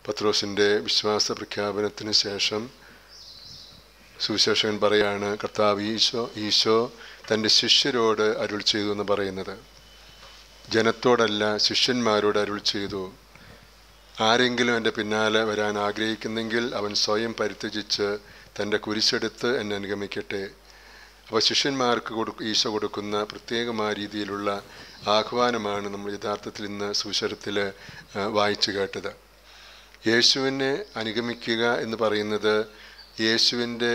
പത്രോസിൻ്റെ വിശ്വാസ പ്രഖ്യാപനത്തിന് ശേഷം സുവിശേഷകൻ പറയാണ് കർത്താവ് ഈശോ ഈശോ തൻ്റെ ശിഷ്യരോട് അരുൾ ചെയ്തു എന്ന് പറയുന്നത് ജനത്തോടല്ല ശിഷ്യന്മാരോട് അരുൾ ചെയ്തു ആരെങ്കിലും എൻ്റെ പിന്നാലെ വരാൻ ആഗ്രഹിക്കുന്നെങ്കിൽ അവൻ സ്വയം പരിത്യജിച്ച് തൻ്റെ കുരിശെടുത്ത് എന്നെ അനുഗമിക്കട്ടെ അപ്പോൾ ശിഷ്യന്മാർക്ക് കൊടു ഈശോ കൊടുക്കുന്ന പ്രത്യേകമായ രീതിയിലുള്ള ആഹ്വാനമാണ് നമ്മൾ യഥാർത്ഥത്തിൽ ഇന്ന് സുശരത്തിൽ വായിച്ചു കേട്ടത് യേശുവിനെ അനുഗമിക്കുക എന്ന് പറയുന്നത് യേശുവിൻ്റെ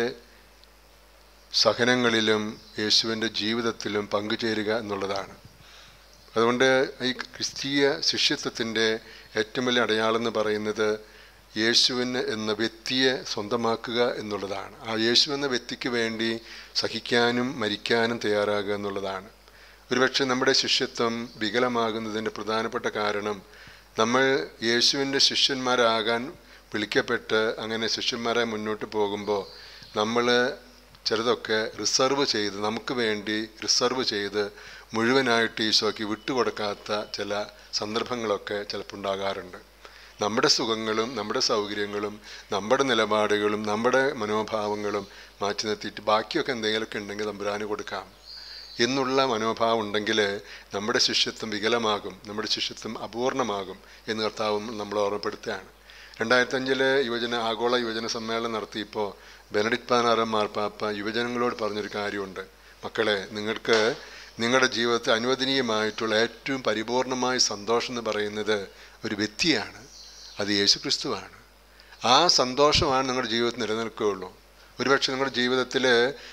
സഹനങ്ങളിലും യേശുവിൻ്റെ ജീവിതത്തിലും പങ്കുചേരുക എന്നുള്ളതാണ് അതുകൊണ്ട് ഈ ക്രിസ്തീയ ശിഷ്യത്വത്തിൻ്റെ ഏറ്റവും വലിയ അടയാളം എന്ന് പറയുന്നത് യേശുവിന് എന്ന വ്യക്തിയെ സ്വന്തമാക്കുക എന്നുള്ളതാണ് ആ യേശു എന്ന വ്യക്തിക്ക് വേണ്ടി സഹിക്കാനും മരിക്കാനും തയ്യാറാകുക എന്നുള്ളതാണ് ഒരുപക്ഷെ നമ്മുടെ ശിഷ്യത്വം വികലമാകുന്നതിൻ്റെ പ്രധാനപ്പെട്ട കാരണം നമ്മൾ യേശുവിൻ്റെ ശിഷ്യന്മാരാകാൻ വിളിക്കപ്പെട്ട് അങ്ങനെ ശിഷ്യന്മാരെ മുന്നോട്ട് പോകുമ്പോൾ നമ്മൾ ചിലതൊക്കെ റിസർവ് ചെയ്ത് നമുക്ക് വേണ്ടി റിസർവ് ചെയ്ത് മുഴുവനായിട്ട് ഈശോയ്ക്ക് വിട്ടുകൊടുക്കാത്ത ചില സന്ദർഭങ്ങളൊക്കെ ചിലപ്പോൾ ഉണ്ടാകാറുണ്ട് നമ്മുടെ സുഖങ്ങളും നമ്മുടെ സൗകര്യങ്ങളും നമ്മുടെ നിലപാടുകളും നമ്മുടെ മനോഭാവങ്ങളും മാറ്റി നിർത്തിയിട്ട് ബാക്കിയൊക്കെ എന്തെങ്കിലുമൊക്കെ ഉണ്ടെങ്കിൽ തമ്പുരാന് കൊടുക്കാം എന്നുള്ള മനോഭാവം ഉണ്ടെങ്കിൽ നമ്മുടെ ശിഷ്യത്വം വികലമാകും നമ്മുടെ ശിഷ്യത്വം അപൂർണമാകും എന്ന് കർത്താവ് നമ്മൾ ഓർമ്മപ്പെടുത്തുകയാണ് രണ്ടായിരത്തി അഞ്ചിലെ യുവജന ആഗോള യുവജന സമ്മേളനം നടത്തിയപ്പോൾ ബെനഡിക് പതിനാറാം മാർപ്പാപ്പ യുവജനങ്ങളോട് പറഞ്ഞൊരു കാര്യമുണ്ട് മക്കളെ നിങ്ങൾക്ക് നിങ്ങളുടെ ജീവിതത്തിൽ അനുവദനീയമായിട്ടുള്ള ഏറ്റവും പരിപൂർണമായ സന്തോഷം എന്ന് പറയുന്നത് ഒരു വ്യക്തിയാണ് അത് യേശു ക്രിസ്തുവാണ് ആ സന്തോഷമാണ് നിങ്ങളുടെ ജീവിതത്തിൽ നിലനിൽക്കുകയുള്ളൂ ഒരുപക്ഷെ നിങ്ങളുടെ ജീവിതത്തിൽ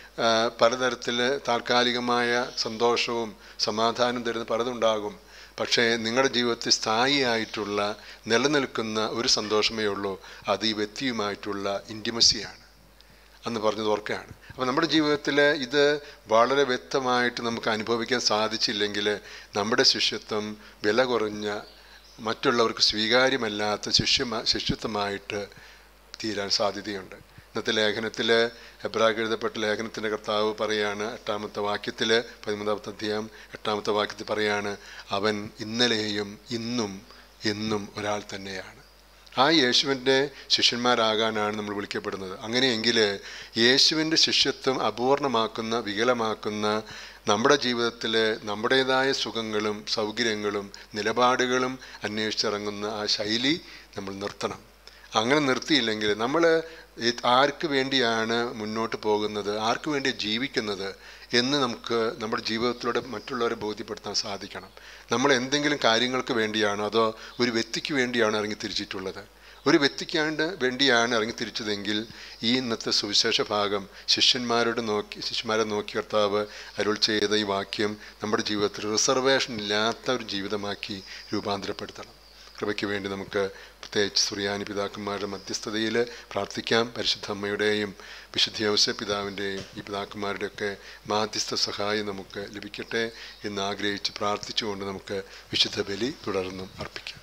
പലതരത്തിൽ താൽക്കാലികമായ സന്തോഷവും സമാധാനവും തരുന്ന പലതുണ്ടാകും പക്ഷേ നിങ്ങളുടെ ജീവിതത്തിൽ സ്ഥായിയായിട്ടുള്ള നിലനിൽക്കുന്ന ഒരു സന്തോഷമേ ഉള്ളൂ അത് ഈ വ്യക്തിയുമായിട്ടുള്ള ഇൻറ്റിമസിയാണ് എന്ന് പറഞ്ഞത് ഓർക്കുകയാണ് അപ്പോൾ നമ്മുടെ ജീവിതത്തിൽ ഇത് വളരെ വ്യക്തമായിട്ട് നമുക്ക് അനുഭവിക്കാൻ സാധിച്ചില്ലെങ്കിൽ നമ്മുടെ ശിഷ്യത്വം വില കുറഞ്ഞ മറ്റുള്ളവർക്ക് സ്വീകാര്യമല്ലാത്ത ശിഷ്യ ശിഷ്യത്വമായിട്ട് തീരാൻ സാധ്യതയുണ്ട് ഇന്നത്തെ ലേഖനത്തിൽ എബ്രാഗ് എഴുതപ്പെട്ട ലേഖനത്തിൻ്റെ കർത്താവ് പറയാണ് എട്ടാമത്തെ വാക്യത്തിൽ പതിമൂന്നാമത്തെ അധ്യായം എട്ടാമത്തെ വാക്യത്തിൽ പറയാണ് അവൻ ഇന്നലെയും ഇന്നും എന്നും ഒരാൾ തന്നെയാണ് ആ യേശുവിൻ്റെ ശിഷ്യന്മാരാകാനാണ് നമ്മൾ വിളിക്കപ്പെടുന്നത് അങ്ങനെയെങ്കിൽ യേശുവിൻ്റെ ശിഷ്യത്വം അപൂർണമാക്കുന്ന വികലമാക്കുന്ന നമ്മുടെ ജീവിതത്തിൽ നമ്മുടേതായ സുഖങ്ങളും സൗകര്യങ്ങളും നിലപാടുകളും അന്വേഷിച്ചിറങ്ങുന്ന ആ ശൈലി നമ്മൾ നിർത്തണം അങ്ങനെ നിർത്തിയില്ലെങ്കിൽ നമ്മൾ ആർക്ക് വേണ്ടിയാണ് മുന്നോട്ട് പോകുന്നത് ആർക്ക് വേണ്ടി ജീവിക്കുന്നത് എന്ന് നമുക്ക് നമ്മുടെ ജീവിതത്തിലൂടെ മറ്റുള്ളവരെ ബോധ്യപ്പെടുത്താൻ സാധിക്കണം നമ്മൾ എന്തെങ്കിലും കാര്യങ്ങൾക്ക് വേണ്ടിയാണോ അതോ ഒരു വ്യക്തിക്ക് വേണ്ടിയാണോ ഇറങ്ങി തിരിച്ചിട്ടുള്ളത് ഒരു വ്യക്തിക്കാണ്ട് വേണ്ടിയാണ് ഇറങ്ങി തിരിച്ചതെങ്കിൽ ഈ ഇന്നത്തെ സുവിശേഷ ഭാഗം ശിഷ്യന്മാരോട് നോക്കി ശിഷ്യന്മാരെ നോക്കി കർത്താവ് അരുൾ ചെയ്ത ഈ വാക്യം നമ്മുടെ ജീവിതത്തിൽ റിസർവേഷൻ ഇല്ലാത്ത ഒരു ജീവിതമാക്കി രൂപാന്തരപ്പെടുത്തണം കൃപയ്ക്ക് വേണ്ടി നമുക്ക് പ്രത്യേകിച്ച് സുറിയാനി പിതാക്കന്മാരുടെ മധ്യസ്ഥതയിൽ പ്രാർത്ഥിക്കാം പരിശുദ്ധ അമ്മയുടെയും വിശുദ്ധ യോസ പിതാവിൻ്റെയും ഈ പിതാക്കന്മാരുടെയൊക്കെ മാധ്യസ്ഥ സഹായം നമുക്ക് ലഭിക്കട്ടെ എന്ന് ആഗ്രഹിച്ച് പ്രാർത്ഥിച്ചുകൊണ്ട് നമുക്ക് വിശുദ്ധ ബലി തുടർന്നും അർപ്പിക്കാം